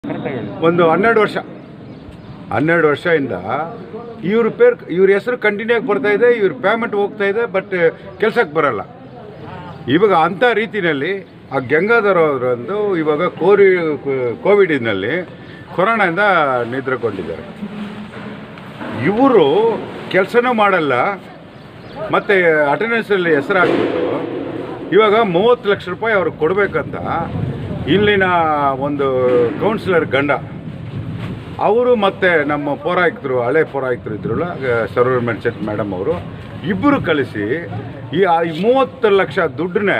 ಕರೆಕ್ಟಾಗಿ ಹೇಳಿ ಒಂದು ಹನ್ನೆರಡು ವರ್ಷ ಹನ್ನೆರಡು ವರ್ಷದಿಂದ ಇವ್ರ ಪೇರ್ ಇವ್ರ ಹೆಸರು ಕಂಟಿನ್ಯೂ ಆಗಿ ಬರ್ತಾ ಇದೆ ಇವ್ರ ಪೇಮೆಂಟ್ ಹೋಗ್ತಾ ಇದೆ ಬಟ್ ಕೆಲ್ಸಕ್ಕೆ ಬರಲ್ಲ ಇವಾಗ ಅಂಥ ರೀತಿಯಲ್ಲಿ ಆ ಗಂಗಾಧರ್ ಅವರಂದು ಇವಾಗ ಕೋರಿ ಕೋವಿಡಿನಲ್ಲಿ ಕೊರೋನಾದಿಂದ ನಿದ್ರೆಕೊಂಡಿದ್ದಾರೆ ಇವರು ಕೆಲಸನೂ ಮಾಡಲ್ಲ ಮತ್ತು ಅಟೆಂಡೆನ್ಸಲ್ಲಿ ಹೆಸರು ಹಾಕ್ಬಿಟ್ಟು ಇವಾಗ ಮೂವತ್ತು ಲಕ್ಷ ರೂಪಾಯಿ ಅವ್ರಿಗೆ ಕೊಡಬೇಕಂತ ಇಲ್ಲಿನ ಒಂದು ಕೌನ್ಸಿಲರ್ ಗಂಡ ಅವರು ಮತ್ತು ನಮ್ಮ ಪೌರಾಯುಕ್ತರು ಹಳೆ ಪೌರಾಯುಕ್ತರು ಇದ್ರಲ್ಲ ಸರ್ವರ್ ಮೆನ್ಸೆಟ್ ಮೇಡಮ್ ಅವರು ಇಬ್ಬರು ಕಳಿಸಿ ಈ ಆ ಈ ಮೂವತ್ತು ಲಕ್ಷ ದುಡ್ಡನ್ನೇ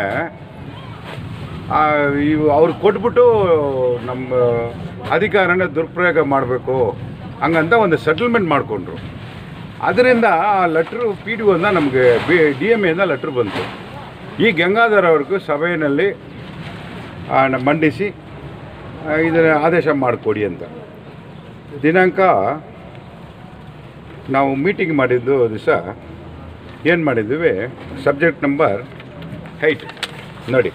ಇವು ಅವ್ರು ಕೊಟ್ಬಿಟ್ಟು ನಮ್ಮ ಅಧಿಕಾರನ ದುರುಪಯೋಗ ಮಾಡಬೇಕು ಹಂಗಂತ ಒಂದು ಸೆಟಲ್ಮೆಂಟ್ ಮಾಡಿಕೊಂಡ್ರು ಅದರಿಂದ ಆ ಲೆಟ್ರು ಪಿ ಡಿ ಒನ್ನ ನಮಗೆ ಬಿ ಡಿ ಎಮ್ ಎಯಿಂದ ಲೆಟ್ರ್ ಬಂತು ಈ ಗಂಗಾಧರ್ ಅವ್ರಿಗೂ ಸಭೆಯಲ್ಲಿ ಆ, ನ- ಮಂಡಿಸಿ ಇದನ್ನು ಆದೇಶ ಮಾಡಿಕೊಡಿ ಅಂತ ದಿನಾಂಕ ನಾವು ಮೀಟಿಂಗ್ ಮಾಡಿದ್ದು ದಿವಸ ಏನು ಮಾಡಿದ್ವಿ ಸಬ್ಜೆಕ್ಟ್ ನಂಬರ್ ಹೈಟ್ ನೋಡಿ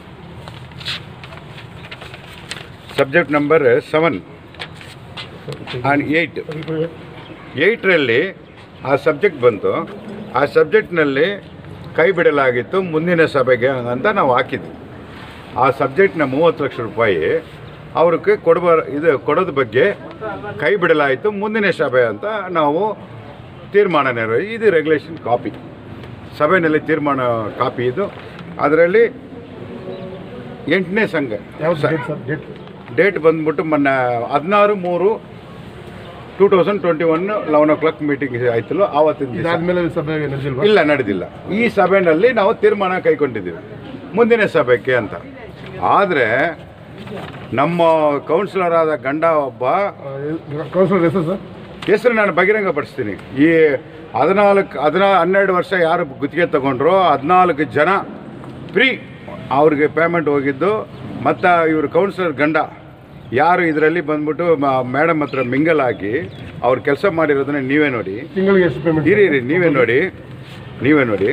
subject number seven and eight ಏಯ್ಟ್ರಲ್ಲಿ ಆ ಸಬ್ಜೆಕ್ಟ್ ಬಂತು ಆ ಸಬ್ಜೆಕ್ಟ್ನಲ್ಲಿ ಕೈ ಬಿಡಲಾಗಿತ್ತು ಮುಂದಿನ ಸಭೆಗೆ ಅಂತ ನಾವು ಹಾಕಿದ್ವಿ ಆ ಸಬ್ಜೆಕ್ಟ್ನ ಮೂವತ್ತು ಲಕ್ಷ ರೂಪಾಯಿ ಅವ್ರಿಗೆ ಕೊಡುವ ಇದು ಕೊಡೋದ ಬಗ್ಗೆ ಕೈ ಬಿಡಲಾಯಿತು ಮುಂದಿನ ಸಭೆ ಅಂತ ನಾವು ತೀರ್ಮಾನ ನೆರವೇರಿ ಇದು ರೆಗ್ಯುಲೇಷನ್ ಕಾಪಿ ಸಭೆಯಲ್ಲಿ ತೀರ್ಮಾನ ಕಾಪಿ ಇದು ಅದರಲ್ಲಿ ಎಂಟನೇ ಸಂಘ ಯಾವ್ದು ಡೇಟ್ ಸರ್ ಡೇಟ್ ಡೇಟ್ ಬಂದ್ಬಿಟ್ಟು ಮೊನ್ನೆ ಹದಿನಾರು ಮೂರು two thousand twenty one eleven o'clock meeting ಆಯ್ತಲ್ಲ ಆವತ್ತಿನ ದಿವಸ ಇದಾದ್ಮೇಲೆ ಸಭೆ ನಡೆದಿಲ್ವಾ ಇಲ್ಲ ನಡೆದಿಲ್ಲ ಈ ಸಭೆಯಲ್ಲಿ ನಾವು ತೀರ್ಮಾನ ಕೈಗೊಂಡಿದ್ದೀವಿ ಮುಂದಿನ ಸಭೆಗೆ ಅಂತ ಆದರೆ ನಮ್ಮ ಕೌನ್ಸಿಲರ್ ಆದ ಗಂಡ ಒಬ್ಬ ಕೌನ್ಸಿಲರ್ ಹೆಸರು ಸರ್ ಹೆಸರು ನಾನು ಬಹಿರಂಗಪಡಿಸ್ತೀನಿ ಈ ಹದಿನಾಲ್ಕು ಹದಿನಾ ಹನ್ನೆರಡು ವರ್ಷ ಯಾರು ಗುತ್ತಿಗೆ ತಗೊಂಡ್ರು ಹದಿನಾಲ್ಕು ಜನ ಫ್ರೀ ಅವ್ರಿಗೆ ಪೇಮೆಂಟ್ ಹೋಗಿದ್ದು ಮತ್ತು ಇವರು ಕೌನ್ಸಿಲರ್ ಗಂಡ ಯಾರು ಇದರಲ್ಲಿ ಬಂದ್ಬಿಟ್ಟು ಮೇಡಮ್ ಹತ್ರ ಮಿಂಗಲ್ ಆಗಿ ಅವ್ರು ಕೆಲಸ ಮಾಡಿರೋದನ್ನ ನೀವೇ ನೋಡಿ ತಿಂಗಳಿಗೆ ಎಷ್ಟು ಪೇಮೆಂಟ್ ಇರಿ ಇರಿ ನೀವೇ ನೋಡಿ ನೀವೇ ನೋಡಿ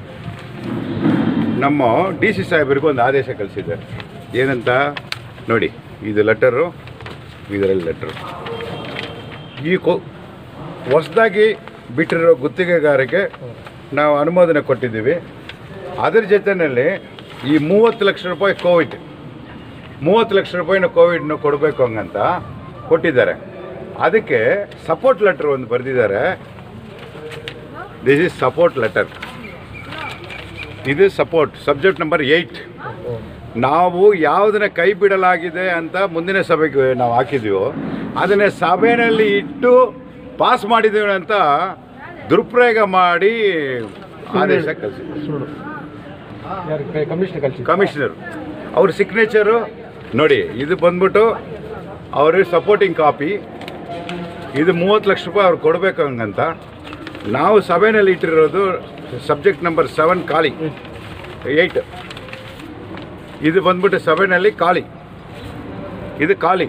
ನಮ್ಮ ಡಿ ಸಿ ಸಾಹೇಬರಿಗೂ ಒಂದು ಆದೇಶ ಕಳಿಸಿದ್ದಾರೆ ಏನಂತ ನೋಡಿ ಇದು ಲೆಟರು ಇದರಲ್ಲಿ ಲೆಟರು ಈ ಕೊ ಹೊಸದಾಗಿ ಬಿಟ್ಟಿರೋ ಗುತ್ತಿಗೆಗಾರರಿಗೆ ನಾವು ಅನುಮೋದನೆ ಕೊಟ್ಟಿದ್ದೀವಿ ಅದರ ಜೊತೆಯಲ್ಲಿ ಈ ಮೂವತ್ತು ಲಕ್ಷ ರೂಪಾಯಿ ಕೋವಿಡ್ ಮೂವತ್ತು ಲಕ್ಷ ರೂಪಾಯಿನ ಕೋವಿಡ್ನ ಕೊಡಬೇಕು ಹಂಗಂತ ಕೊಟ್ಟಿದ್ದಾರೆ ಅದಕ್ಕೆ ಸಪೋರ್ಟ್ ಲೆಟರ್ ಒಂದು ಬರೆದಿದ್ದಾರೆ ದಿಸ್ ಇಸ್ ಸಪೋರ್ಟ್ ಲೆಟರ್ ಇದು ಸಪೋರ್ಟ್ ಸಬ್ಜೆಕ್ಟ್ ನಂಬರ್ ಏಯ್ಟ್ ನಾವು ಯಾವುದನ್ನ ಕೈ ಬಿಡಲಾಗಿದೆ ಅಂತ ಮುಂದಿನ ಸಭೆಗೆ ನಾವು ಹಾಕಿದ್ದೀವೋ ಅದನ್ನೇ ಸಭೆಯಲ್ಲಿ ಇಟ್ಟು ಪಾಸ್ ಮಾಡಿದ್ದೀವಿ ಅಂತ ದುರುಪಯೋಗ ಮಾಡಿ ಆದೇಶ ಕಳಿಸಿದ್ರು ಸುಳ್ಳು ಯಾರು ಕಮಿಷನ್ ಕಳಿಸಿ ಕಮಿಷನರ್ ಅವ್ರ ಸಿಗ್ನೇಚರು ನೋಡಿ ಇದು ಬಂದ್ಬಿಟ್ಟು ಅವ್ರ ಸಪೋರ್ಟಿಂಗ್ ಕಾಪಿ ಇದು ಮೂವತ್ತು ಲಕ್ಷ ರೂಪಾಯಿ ಅವ್ರು ಕೊಡಬೇಕು ಹಂಗಂತ ನಾವು ಸಭೆಯಲ್ಲಿ ಇಟ್ಟಿರೋದು ಸಬ್ಜೆಕ್ಟ್ ನಂಬರ್ ಸೆವೆನ್ ಖಾಲಿ ಏಯ್ಟ್ ಇದು ಬಂದ್ಬಿಟ್ಟು ಸಭೆಯಲ್ಲಿ ಖಾಲಿ ಇದು ಖಾಲಿ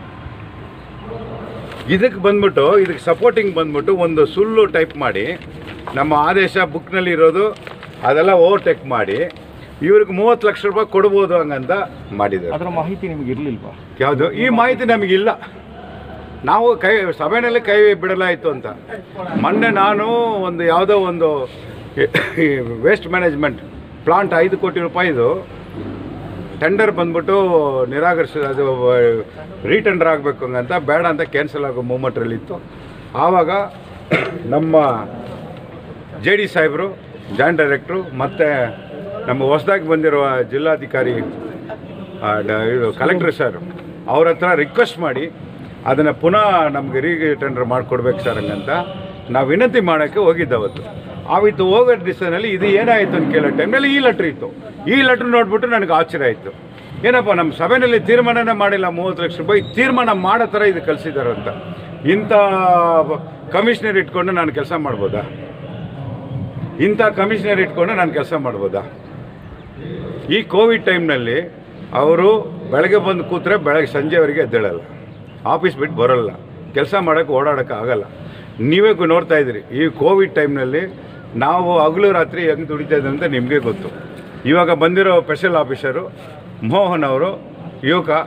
ಇದಕ್ಕೆ ಬಂದ್ಬಿಟ್ಟು ಇದಕ್ಕೆ ಸಪೋರ್ಟಿಂಗ್ ಬಂದ್ಬಿಟ್ಟು ಒಂದು ಸುಳ್ಳು ಟೈಪ್ ಮಾಡಿ ನಮ್ಮ ಆದೇಶ ಬುಕ್ನಲ್ಲಿ ಇರೋದು ಅದೆಲ್ಲ ಓವರ್ಟೇಕ್ ಮಾಡಿ ಇವ್ರಿಗೆ ಮೂವತ್ತು ಲಕ್ಷ ರೂಪಾಯಿ ಕೊಡ್ಬೋದು ಹಂಗಂತ ಮಾಡಿದ್ದಾರೆ ಅದರ ಮಾಹಿತಿ ನಿಮ್ಗೆ ಇರಲಿಲ್ವಾ ಯಾವುದು ಈ ಮಾಹಿತಿ ನಮಗಿಲ್ಲ ನಾವು ಕೈ ಸಭೆಯಲ್ಲಿ ಕೈ ಬಿಡಲಾಯಿತು ಅಂತ ಮೊನ್ನೆ ನಾನು ಒಂದು ಯಾವುದೋ ಒಂದು ವೇಸ್ಟ್ ಮ್ಯಾನೇಜ್ಮೆಂಟ್ ಪ್ಲಾಂಟ್ ಐದು ಕೋಟಿ ರೂಪಾಯಿದು ಟೆಂಡರ್ ಬಂದ್ಬಿಟ್ಟು ನಿರಾಕರಿಸಿ ಅದು ರೀಟೆಂಡರ್ ಆಗಬೇಕು ಹಂಗಂತ ಬೇಡ ಅಂತ ಕ್ಯಾನ್ಸಲ್ ಆಗೋ ಮೂಮೆಂಟ್ರಲ್ಲಿತ್ತು ಆವಾಗ ನಮ್ಮ ಜೆ ಡಿ ಸಾಹೇಬರು ಜಾಯಿಂಟ್ ಡೈರೆಕ್ಟ್ರು ಮತ್ತು ನಮ್ಮ ಹೊಸದಾಗಿ ಬಂದಿರುವ ಜಿಲ್ಲಾಧಿಕಾರಿ ಆ, ಡ- ಇದು ಕಲೆಕ್ಟರ್ ಸರ್ ಅವ್ರ ಹತ್ರ ರಿಕ್ವೆಸ್ಟ್ ಮಾಡಿ ಅದನ್ನು ಪುನಃ ನಮಗೆ ರೀ ಟೆಂಡರ್ ಮಾಡಿಕೊಡ್ಬೇಕು ಸರ್ ಹಂಗಂತ ನಾವು ವಿನಂತಿ ಮಾಡೋಕ್ಕೆ ಹೋಗಿದ್ದೆ ಅವತ್ತು ಆವಿತ್ತು ಹೋಗೋ ದಿವಸದಲ್ಲಿ ಇದು ಏನಾಯಿತು ಅಂತ ಕೇಳೋ ಟೈಮ್ನಲ್ಲಿ ಈ ಲೆಟ್ರ್ ಇತ್ತು ಈ ಲೆಟ್ರ್ ನೋಡ್ಬಿಟ್ಟು ನನಗೆ ಆಶ್ಚರ್ಯ ಆಯಿತು ಏನಪ್ಪ ನಮ್ಮ ಸಭೆಯಲ್ಲಿ ತೀರ್ಮಾನನೇ ಮಾಡಿಲ್ಲ ಮೂವತ್ತು ಲಕ್ಷ ರೂಪಾಯಿ ತೀರ್ಮಾನ ಮಾಡೋ ಥರ ಇದು ಕಳಿಸಿದ್ದಾರೆ ಅಂತ ಇಂಥ ಕಮಿಷನರ್ ಇಟ್ಕೊಂಡು ನಾನು ಕೆಲಸ ಮಾಡ್ಬೋದಾ ಇಂಥ ಕಮಿಷನರ್ ಇಟ್ಕೊಂಡು ನಾನು ಕೆಲಸ ಮಾಡ್ಬೋದಾ ಈ ಕೋವಿಡ್ ಟೈಮ್ನಲ್ಲಿ ಅವರು ಬೆಳಗ್ಗೆ ಬಂದು ಕೂತ್ರೆ ಬೆಳಗ್ಗೆ ಸಂಜೆವರೆಗೆ ಎದ್ದೇಳಲ್ಲ ಆಫೀಸ್ ಬಿಟ್ಟು ಬರೋಲ್ಲ ಕೆಲಸ ಮಾಡೋಕ್ಕೆ ಓಡಾಡೋಕ್ಕೆ ಆಗಲ್ಲ ನೀವೇ ಗು- ನೋಡ್ತಾ ಇದ್ದೀರಿ ಈ ಕೋವಿಡ್ ಟೈಮ್ನಲ್ಲಿ ನಾವು ಹಗಲು ರಾತ್ರಿ ಹೆಂಗೆ ದುಡಿತಾ ಇದ್ದೀವಿ ಅಂತ ನಿಮಗೆ ಗೊತ್ತು ಇವಾಗ ಬಂದಿರೋ ಸ್ಪೆಷಲ್ ಆಫೀಸರು ಮೋಹನ್ ಅವರು ಯುವಕ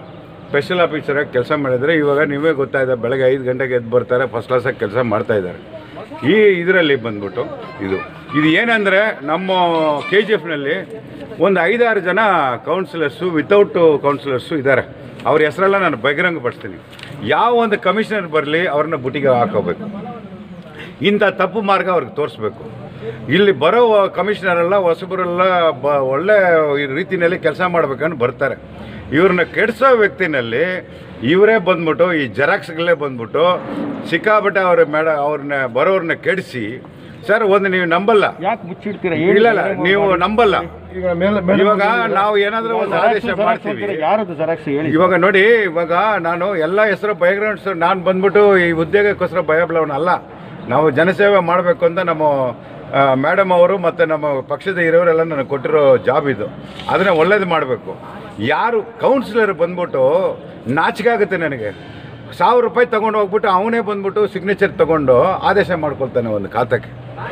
ಸ್ಪೆಷಲ್ ಆಫೀಸರಾಗಿ ಕೆಲಸ ಮಾಡಿದರೆ ಇವಾಗ ನೀವೇ ಗೊತ್ತಾಯಿದೆ ಬೆಳಗ್ಗೆ ಐದು ಗಂಟೆಗೆ ಎದ್ದು ಬರ್ತಾರೆ ಫಸ್ಟ್ ಕ್ಲಾಸಾಗಿ ಕೆಲಸ ಮಾಡ್ತಾ ಇದ್ದಾರೆ ಈ ಇದರಲ್ಲಿ ಬಂದ್ಬಿಟ್ಟು ಇದು ಇದು ಏನಂದರೆ ನಮ್ಮ ಕೆ ಜಿ ಎಫ್ನಲ್ಲಿ ಒಂದು ಐದಾರು ಜನ ಕೌನ್ಸಿಲರ್ಸು ವಿತೌಟ್ ಕೌನ್ಸಿಲರ್ಸು ಇದ್ದಾರೆ ಅವ್ರ ಹೆಸರೆಲ್ಲ ನಾನು ಬಹಿರಂಗ ಪಡಿಸ್ತೀನಿ ಯಾವ ಒಂದು ಕಮಿಷನರ್ ಬರಲಿ ಅವ್ರನ್ನ ಬುಟ್ಟಿಗೆ ಹಾಕೋಬೇಕು ಇಂಥ ತಪ್ಪು ಮಾರ್ಗ ಅವ್ರಿಗೆ ತೋರಿಸ್ಬೇಕು ಇಲ್ಲಿ ಬರೋ ಕಮಿಷನರೆಲ್ಲ ಹೊಸಬರೆಲ್ಲ ಬ ಒಳ್ಳೆ ಈ ರೀತಿಯಲ್ಲಿ ಕೆಲಸ ಮಾಡ್ಬೇಕಂತ ಬರ್ತಾರೆ ಇವ್ರನ್ನ ಕೆಡಿಸೋ ವ್ಯಕ್ತಿನಲ್ಲಿ ಇವರೇ ಬಂದ್ಬಿಟ್ಟು ಈ ಜೆರಾಕ್ಸ್ಗಳೇ ಬಂದ್ಬಿಟ್ಟು ಸಿಕ್ಕಾಬಟ್ಟೆ ಅವ್ರ ಮೇಡ ಅವ್ರನ್ನ ಬರೋರನ್ನ ಕೆಡಿಸಿ ಸರ್ ಒಂದು ನೀವು ನಂಬಲ್ಲ ಯಾಕೆ ಮುಚ್ಚಿಡ್ತೀರಾ ಇಲ್ಲ ಇಲ್ಲ ನೀವು ನಂಬಲ್ಲ ಈಗ ಮೇಲೆ ಮೇಲೆ ಇವಾಗ ನಾವು ಏನಾದರೂ ಒಂದು ಆದೇಶ ಮಾಡ್ತೀವಿ ಯಾರದು ಜೆರಾಕ್ಸ್ ಹೇಳಿ ಇವಾಗ ನೋಡಿ ಇವಾಗ ನಾನು ಎಲ್ಲ ಹೆಸರು ಬಯೋಗ್ರೌಂಡ್ಸ್ ನಾನು ಬಂದ್ಬಿಟ್ಟು ಈ ಉದ್ಯೋಗಕ್ಕೋಸ್ಕರ ಭಯಬಲವನಲ್ಲ ನಾವು ಜನಸೇವೆ ಮಾಡಬೇಕು ಅಂತ ನಮ್ಮ ಮೇಡಮ್ ಅವರು ಮತ್ತು ನಮ್ಮ ಪಕ್ಷದ ಇರೋರೆಲ್ಲ ನನಗೆ ಕೊಟ್ಟಿರೋ ಜಾಬ್ ಇದು ಅದನ್ನು ಒಳ್ಳೇದು ಮಾಡಬೇಕು ಯಾರು ಕೌನ್ಸಿಲರ್ ಬಂದ್ಬಿಟ್ಟು ನಾಚಿಕೆ ಆಗುತ್ತೆ ನನಗೆ ಸಾವಿರ ರೂಪಾಯಿ ತೊಗೊಂಡು ಹೋಗ್ಬಿಟ್ಟು ಅವನೇ ಬಂದ್ಬಿಟ್ಟು ಸಿಗ್ನೇಚರ್ ತೊಗೊಂಡು ಆದೇಶ ಮಾಡ್ಕೊಳ್ತಾನೆ ಒಂದು ಖಾತೆಗೆ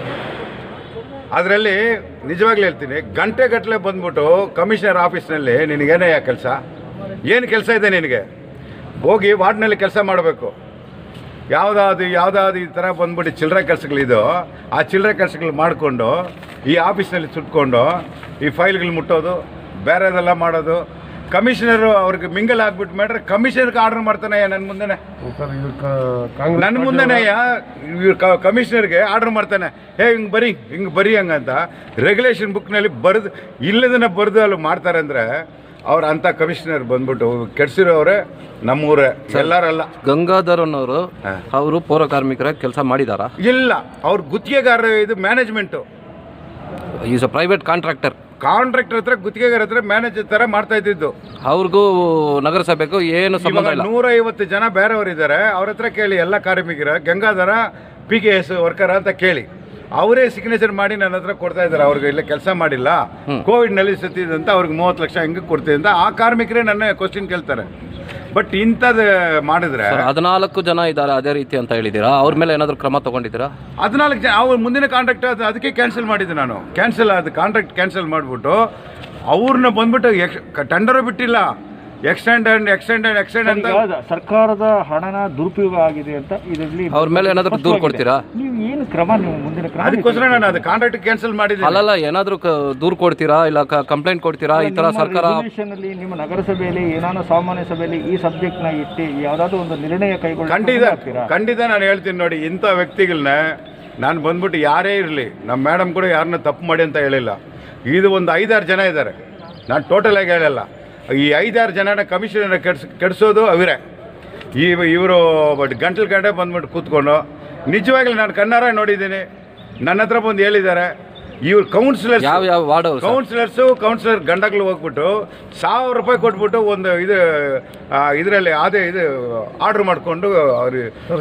ಅದರಲ್ಲಿ ನಿಜವಾಗ್ಲೂ ಹೇಳ್ತೀನಿ ಗಂಟೆ ಗಟ್ಟಲೆ ಬಂದ್ಬಿಟ್ಟು ಕಮಿಷನರ್ ಆಫೀಸ್ನಲ್ಲಿ ನಿನಗೇನಯ್ಯ ಕೆಲಸ ಏನು ಕೆಲಸ ಇದೆ ನಿನಗೆ ಹೋಗಿ ವಾರ್ಡ್ನಲ್ಲಿ ಕೆಲಸ ಮಾಡಬೇಕು ಯಾವುದಾದ್ರು ಯಾವುದಾದ್ರು ಈ ಥರ ಬಂದ್ಬಿಟ್ಟು ಚಿಲ್ಲರೆ ಕೆಲಸಗಳಿದೋ ಆ ಚಿಲ್ಲರೆ ಕೆಲಸಗಳು ಮಾಡಿಕೊಂಡು ಈ ಆಫೀಸ್ನಲ್ಲಿ ಸುಟ್ಕೊಂಡು ಈ ಫೈಲ್ಗಳು ಮುಟ್ಟೋದು ಬೇರೆದೆಲ್ಲ ಮಾಡೋದು ಕಮಿಷನರು ಅವ್ರಿಗೆ ಮಿಂಗಲ್ ಆಗ್ಬಿಟ್ಟು ಮಾಡ್ರೆ ಕಮಿಷನರ್ಗೆ ಆರ್ಡರ್ ಮಾಡ್ತಾನೆ ನನ್ನ ಮುಂದೆನೆ ಸರ್ ಇದು ಕ- ಕಾಂಗ್ರೆಸ್ ನನ್ನ ಮುಂದೆನೇ ಇವ್ರು ಕಮಿಷನರ್ಗೆ ಆರ್ಡರ್ ಮಾಡ್ತಾನೆ ಹೇ ಹಿಂಗೆ ಬರಿ ಹಿಂಗೆ ಬರಿ ಹಂಗಂತ ರೆಗ್ಯುಲೇಷನ್ ಬುಕ್ನಲ್ಲಿ ಬರೆದು ಇಲ್ಲದನ್ನ ಬರೆದು ಅಲ್ಲಿ ಮಾಡ್ತಾರೆ ಅಂದರೆ ಅವ್ರು ಅಂಥ ಕಮಿಷನರ್ ಬಂದ್ಬಿಟ್ಟು ಕೆಡ್ಸಿರೋರೆ ನಮ್ಮೂರೇ ಎಲ್ಲರಲ್ಲ ಗಂಗಾಧರ್ ಅನ್ನೋರು ಹಾ. ಅವರು ಪೌರ ಕಾರ್ಮಿಕರ ಕೆಲಸ ಮಾಡಿದಾರ ಇಲ್ಲ ಅವ್ರ ಗುತ್ತಿಗೆಗಾರ ಇದು management is a private contractor contractor ಹತ್ರ ಗುತ್ತಿಗೆಗಾರ ಹತ್ರ ಮ್ಯಾನೇಜರ್ ಥರ ಮಾಡ್ತಾ ಇದ್ದಿದ್ದು ಅವ್ರಿಗೂ ನಗರಸಭೆಗೂ ಏನು ಸಂಬಂಧ ಇವಾಗ ಇಲ್ಲ ನೂರೈವತ್ತು ಜನ ಬೇರೆಯವರು ಇದ್ದಾರೆ ಅವ್ರ ಹತ್ರ ಕೇಳಿ ಎಲ್ಲ ಕಾರ್ಮಿಕರ Gangadhara P K S worker ಅಂತ ಕೇಳಿ ಅವರೇ ಸಿಗ್ನೇಚರ್ ಮಾಡಿ ನನ್ನ ಹತ್ರ ಕೊಡ್ತಾ ಇದ್ದಾರೆ ಅವ್ರಿಗೆ ಇಲ್ಲ ಕೆಲಸ ಮಾಡಿಲ್ಲ ಕೋವಿಡ್ನಲ್ಲಿ ಸತ್ತಿದಂತ ಅವ್ರಿಗೆ ಮೂವತ್ತು ಲಕ್ಷ ಹೆಂಗೆ ಕೊಡ್ತೀವಿ ಅಂತ ಆ ಕಾರ್ಮಿಕರೇ ನನ್ನ ಕ್ವಶನ್ ಕೇಳ್ತಾರೆ ಬಟ್ ಇಂಥದ್ದು ಮಾಡಿದ್ರೆ ಸರ್ ಹದಿನಾಲ್ಕು ಜನ ಇದ್ದಾರೆ ಅದೇ ರೀತಿ ಅಂತ ಹೇಳಿದ್ದೀರಾ ಅವ್ರ ಮೇಲೆ ಏನಾದರೂ ಕ್ರಮ ತಗೊಂಡಿದ್ದೀರಾ ಹದಿನಾಲ್ಕು ಜನ ಅವ್ರ ಮುಂದಿನ ಕಾಂಟ್ರಾಕ್ಟ್ ಅದು ಅದಕ್ಕೆ ಕ್ಯಾನ್ಸಲ್ ಮಾಡಿದ್ದೆ ನಾನು ಕ್ಯಾನ್ಸಲ್ ಅದು ಕಾಂಟ್ರಾಕ್ಟ್ ಕ್ಯಾನ್ಸಲ್ ಮಾಡಿಬಿಟ್ಟು ಅವ್ರನ್ನ ಬಂದ್ಬಿಟ್ಟು ಎಕ್ಸ್ ಟೆಂಡರು ಬಿಟ್ಟಿಲ್ಲ extend and extend and extend ಅಂತ ಈಗ ಸರ್ಕಾರದ ಹಣನ ದುರುಪಯೋಗ ಆಗಿದೆ ಅಂತ ಇದರಲ್ಲಿ ಅವ್ರ ಮೇಲೆ ಏನಾದರೂ ದೂರು ಕೊಡ್ತೀರಾ ನೀವು ಏನು ಕ್ರಮ ನೀವು ಮುಂದಿನ ಕ್ರಮ ಅದಕ್ಕೋಸ್ಕರ ನಾನು ಅದು ಕಾಂಟ್ರಾಕ್ಟ್ ಕ್ಯಾನ್ಸಲ್ ಮಾಡಿದ್ದೆ ಅಲ್ಲಲ್ಲ ಏನಾದರೂ ದೂರು ಕೊಡ್ತೀರಾ ಇಲ್ಲ ಕಂಪ್ಲೇಂಟ್ ಕೊಡ್ತೀರಾ ಈ ಥರ ಸರ್ಕಾರ ರೆಸಲ್ಯೂಷನ್ ಅಲ್ಲಿ ನಿಮ್ಮ ನಗರಸಭೆಯಲ್ಲಿ ಏನಾನ ಸಾಮಾನ್ಯ ಸಭೆಯಲ್ಲಿ ಈ ಸಬ್ಜೆಕ್ಟ್ ನ ಇಟ್ಟು ಯಾವ್ದಾದ್ರು ಒಂದು ನಿರ್ಣಯ ಕೈಗೊಳ್ಳಿ ಖಂಡಿತ ಖಂಡಿತ ನಾನು ಹೇಳ್ತೀನಿ ನೋಡಿ ಇಂಥ ವ್ಯಕ್ತಿಗಳನ್ನ ನಾನು ಬಂದ್ಬಿಟ್ಟು ಯಾರೇ ಇರಲಿ ನಮ್ಮ ಮೇಡಮ್ ಕೂಡ ಯಾರನ್ನ ತಪ್ಪು ಮಾಡಿ ಅಂತ ಹೇಳಿಲ್ಲ ಇದು ಒಂದು ಐದಾರು ಜನ ಇದ್ದಾರೆ ನಾನು ಟೋಟಲ್ ಆಗಿ ಹೇಳಲ್ಲ ಈ ಐದಾರು ಜನನ ಕಮಿಷನರ್ ಕೆಡ್ಸ್ ಕೆಡಿಸೋದು ಅವರೇ ಈ ಇವರು ಬಟ್ ಗಂಟಲು ಗಂಟೆ ಬಂದ್ಬಿಟ್ಟು ಕೂತ್ಕೊಂಡು ನಿಜವಾಗ್ಲೂ ನಾನು ಕಣ್ಣಾರ ನೋಡಿದ್ದೀನಿ ನನ್ನ ಹತ್ರ ಬಂದು ಹೇಳಿದ್ದಾರೆ ಇವ್ರು ಕೌನ್ಸಿಲರ್ಸ್ ಯಾವ ಯಾವ ವಾರ್ಡ್ ಅವ್ರು ಸರ್? ಕೌನ್ಸಿಲರ್ಸು ಕೌನ್ಸಿಲರ್ ಗಂಡಗಳು ಹೋಗ್ಬಿಟ್ಟು ಸಾವಿರ ರೂಪಾಯಿ ಕೊಟ್ಬಿಟ್ಟು ಒಂದು ಇದು ಇದರಲ್ಲಿ ಅದೇ ಇದು ಆರ್ಡರ್ ಮಾಡಿಕೊಂಡು ಅವ್ರು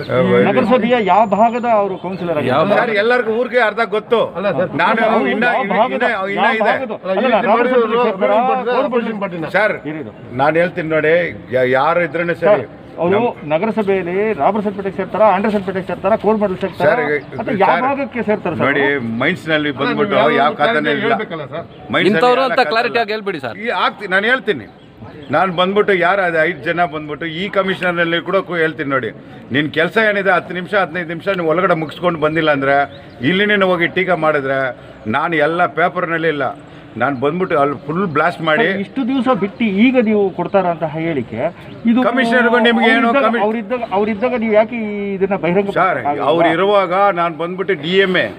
ನಗರಸಭೆಯ ಯಾವ ಭಾಗದ ಅವರು ಕೌನ್ಸಿಲರ್ ಆಗಿದ್ದಾರೆ ಸರ್ ಎಲ್ಲರಿಗೂ ಊರಿಗೆ ಅರ್ಧ ಗೊತ್ತು ಅಲ್ಲ ಸರ್. ನಾನು ಅವ್ರು ಇನ್ನ ಯಾವ ಇನ್ನ- ಭಾಗದ- ಇನ್ನ- ಇನ್ನ ಯಾವ ಇದೆ ಭಾಗದ? ಅಲ್ಲ, ಈ ಅಲ್ಲ, ರೀತಿ ರಾಮಚಂದ್ರ ಮಾಡಿದ್ರು, ಶೇಖರ, ರೋಹಿಣಿ ಭಟ್ರ, ಗೋಪಾಲ್ ಅಪೋಸಿಷನ್ ಪಾರ್ಟಿನ. ಸರ್ ಇರಿದು. ನಾನು ಹೇಳ್ತೀನಿ ನೋಡಿ ಯಾ- ಯಾರು ಇದ್ರೂ ಸರಿ ಅವರು ನಗರಸಭೆಯಲ್ಲಿ ರಾಬರ್ಸನ್ ಪೇಟೆಗೆ ಸೇರ್ತಾರ ಆಂಡರ್ಸನ್ ಪೇಟೆಗೆ ಸೇರ್ತಾರ ಕೋಲ್ಮಡಲ್ ಸೇರ್ತಾರ ಸರ್, ಈಗ- ಅಥವಾ ಯಾವ ಸರ್, ಭಾಗಕ್ಕೆ ಸೇರ್ತಾರೆ ಸರ್ ನೋಡಿ ಮೈನ್ಸ್ ನಲ್ಲಿ ಬಂದ್ಬಿಟ್ಟು ಯಾವ ಖಾತಾನೇ ಇಲ್ಲ ಹೇಳ್ಬೇಕಲ್ಲ ಸರ್ ಮೈನ್ಸ್ ಅಲ್ಲಿ ಇಂಥವ್ರು ಯಾವ ಅಂತ ಖಾತೆ ಕ್ಲಾರಿಟಿ ಇಲ್ಲ. ಆಗಿ ಹೇಳ್ಬಿಡಿ ಸರ್ ಈ ಆಗ್ತಿ ನಾನು ಹೇಳ್ತೀನಿ ನಾನು ಬಂದ್ಬಿಟ್ಟು ಯಾರು ಅದು ಐದು ಜನ ಬಂದ್ಬಿಟ್ಟು ಈ ಕಮಿಷನರ್ನಲ್ಲಿ ಕೂಡ ಕು- ಹೇಳ್ತೀನಿ ನೋಡಿ ನಿನ್ನ ಕೆಲಸ ಏನಿದೆ ಹತ್ತು ನಿಮಿಷ ಹದಿನೈದು ನಿಮಿಷ ನೀವು ಒಳಗಡೆ ಮುಗಿಸ್ಕೊಂಡು ಬಂದಿಲ್ಲ ಅಂದರೆ ಇಲ್ಲಿ ನೀನು ಹೋಗಿ ಟೀಕಾ ಮಾಡಿದ್ರೆ ನಾನು ಎಲ್ಲ ಪೇಪರ್ನಲ್ಲಿ ಇಲ್ಲ ನಾನು ಬಂದ್ಬಿಟ್ಟು ಅಲ್ಲಿ ಫುಲ್ ಬ್ಲಾಸ್ಟ್ ಮಾಡಿ ಸರ್, ಇಷ್ಟು ದಿವಸ ಬಿಟ್ಟು ಈಗ ನೀವು ಕೊಡ್ತಾರ ಅಂತ ಹೇಳಿಕೆ ಇದು ಕಮಿಷನರ್ಗೂ ನಿಮ್ಗೆ ಏನು ಅವ್ರಿದ್ದಾಗ- ಕಮಿ- ಅವ್ರಿದ್ದಾಗ ಅವ್ರಿದ್ದಾಗ ನೀವು ಯಾಕೆ ಈ ಇದನ್ನ ಬಹಿರಂಗ ಸರ್ ಅವ್ರು ಇರುವಾಗ ನಾನು ಬಂದ್ಬಿಟ್ಟು ಡಿ ಎಮ್ ಎ